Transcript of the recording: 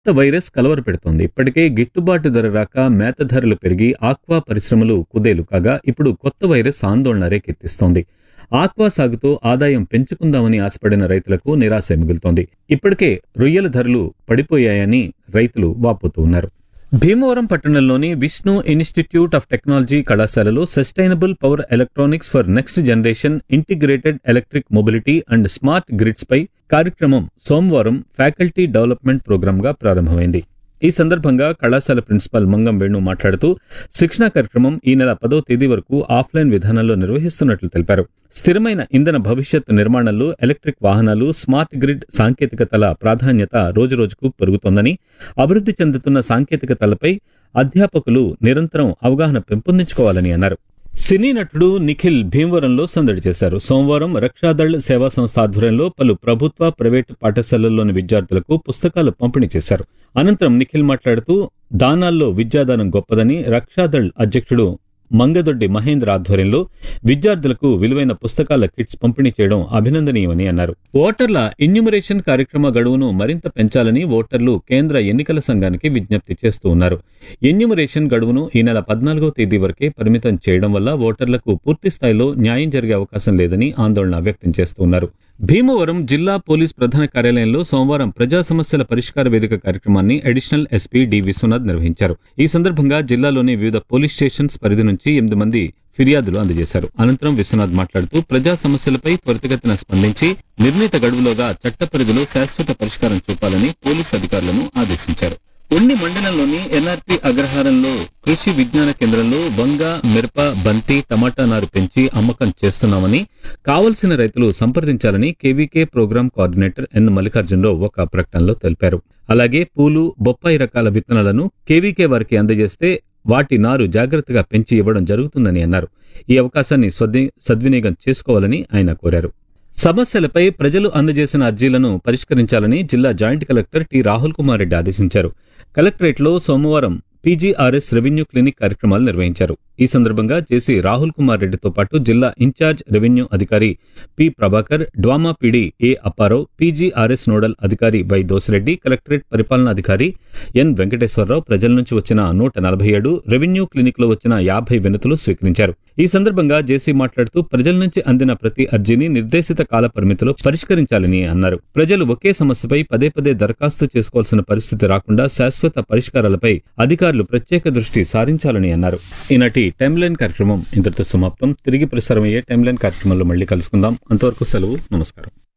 కొత్త వైరస్ కలవరపెడుతోంది ఇప్పటికే గిట్టుబాటు ధర రాక మేత ధరలు పెరిగి ఆక్వా పరిశ్రమలు కుదేలు కాగా ఇప్పుడు కొత్త వైరస్ ఆందోళన రేకెత్తిస్తోంది ఆక్వా సాగుతో ఆదాయం పెంచుకుందామని ఆశపడిన రైతులకు నిరాశ మిగులుతోంది ఇప్పటికే రొయ్యల ధరలు పడిపోయాయని రైతులు వాపోతూ ఉన్నారు భీమవరం పట్టణంలోని విష్ణు ఇన్స్టిట్యూట్ ఆఫ్ టెక్నాలజీ కళాశాలలో sustainable power electronics for next generation integrated electric mobility and smart grids పై కార్యక్రమం సోమవారం ఫ్యాకల్టీ డెవలప్మెంట్ ప్రోగ్రామ్ గా ప్రారంభమైంది ఈ సందర్భంగా కళాశాల ప్రిన్సిపాల్ మంగం వేణు మాట్లాడుతూ శిక్షణా కార్యక్రమం ఈ నెల పదో తేదీ వరకు ఆఫ్లైన్ విధానంలో నిర్వహిస్తున్నట్లు తెలిపారు స్థిరమైన ఇంధన భవిష్యత్ నిర్మాణంలో ఎలక్ట్రిక్ వాహనాలు స్మార్ట్ గ్రిడ్ సాంకేతికతల ప్రాధాన్యత రోజురోజుకు పెరుగుతోందని అభివృద్ధి చెందుతున్న సాంకేతికతలపై అధ్యాపకులు నిరంతరం అవగాహన పెంపొందించుకోవాలని అన్నారు సినీ నటుడు నిఖిల్ భీమవరంలో సందడి చేశారు సోమవారం రక్షాదళ్ సేవా సంస్థ ఆధ్వర్యంలో పలు ప్రభుత్వ ప్రైవేటు పాఠశాలల్లోని విద్యార్థులకు పుస్తకాలు పంపిణీ చేశారు అనంతరం నిఖిల్ మాట్లాడుతూ దానాల్లో విద్యాదానం గొప్పదని రక్షాదళ్ అధ్యక్షుడు మంగదొడ్డి మహేంద్ర ఆధ్వర్యంలో విద్యార్థులకు విలువైన పుస్తకాల కిట్స్ పంపిణీ చేయడం అభినందనీయమని అన్నారు ఓటర్ల ఇన్యూమరేషన్ కార్యక్రమ గడువును మరింత పెంచాలని ఓటర్లు కేంద్ర ఎన్నికల సంఘానికి విజ్ఞప్తి చేస్తూ ఉన్నారు ఎన్యూమరేషన్ గడువును ఈ నెల పద్నాలుగో తేదీ వరకే పరిమితం చేయడం వల్ల ఓటర్లకు పూర్తి స్థాయిలో న్యాయం జరిగే అవకాశం లేదని ఆందోళన వ్యక్తం చేస్తూ ఉన్నారు భీమవరం జిల్లా పోలీస్ ప్రధాన కార్యాలయంలో సోమవారం ప్రజా సమస్యల పరిష్కార వేదిక కార్యక్రమాన్ని అడిషనల్ ఎస్పీ డి విశ్వనాథ్ నిర్వహించారు ఈ సందర్భంగా జిల్లాలోని వివిధ పోలీస్ స్టేషన్స్ పరిధి నుంచి ఎనిమిది మంది ఫిర్యాదులు అందజేశారు అనంతరం విశ్వనాథ్ మాట్లాడుతూ ప్రజా సమస్యలపై త్వరితగతిన స్పందించి నిర్ణీత గడువులోగా చట్ట పరిధిలో శాశ్వత పరిష్కారం చూపాలని పోలీసు అధికారులను ఆదేశించారు ఉన్ని మండలంలోని ఎన్ఆర్పి అగ్రహారంలో కృషి విజ్ఞాన కేంద్రంలో వంగ మిరప బంతి టమాటా నారు పెంచి అమ్మకం చేస్తున్నామని కావలసిన రైతులు సంప్రదించాలని KVK programme coordinator N Mallikarjunarao ఒక ప్రకటనలో తెలిపారు అలాగే పూలు బొప్పాయి రకాల విత్తనాలను కేవీకే వారికి అందజేస్తే వాటి నారు జాగ్రత్తగా పెంచి ఇవ్వడం జరుగుతుందని అన్నారు ఈ అవకాశాన్ని స్వద్వి- సద్వినియోగం చేసుకోవాలని ఆయన కోరారు సమస్యలపై ప్రజలు అందజేసిన అర్జీలను పరిష్కరించాలని జిల్లా joint collector T Rahul Kumar Reddy ఆదేశించారు కలెక్టరేట్లో సోమవారం పీజీఆర్ఎస్ రెవెన్యూ క్లినిక్ కార్యక్రమాలు నిర్వహించారు ఈ సందర్భంగా జేసీ రాహుల్ కుమార్ రెడ్డితో పాటు జిల్లా ఇన్ఛార్జ్ రెవెన్యూ అధికారి P Prabhakar DWMA PD A Apparao PGRS nodal అధికారి వై దోసిరెడ్డి కలెక్టరేట్ పరిపాలనాధికారి ఎన్ వెంకటేశ్వరరావు ప్రజల నుంచి వచ్చిన నూట నలభై ఏడు రెవెన్యూ క్లినిక్ లో వచ్చిన యాభై వినతులు స్వీకరించారు ఈ సందర్భంగా జేసీ మాట్లాడుతూ ప్రజల నుంచి అందిన ప్రతి అర్జీని నిర్దేశిత కాల పరిమితిలో పరిష్కరించాలని అన్నారు ప్రజలు ఒకే సమస్యపై పదే పదే దరఖాస్తు చేసుకోవాల్సిన పరిస్థితి రాకుండా శాశ్వత పరిష్కారాలపై అధికారులు ప్రత్యేక దృష్టి సారించాలని అన్నారు ఈనాటి టైమ్ లైన్ కార్యక్రమం ఇంతటితో సమాప్తం తిరిగి ప్రసారమయ్యే టైమ్ లైన్ కార్యక్రమంలో మళ్ళీ కలుసుకుందాం అంతవరకు సెలవు నమస్కారం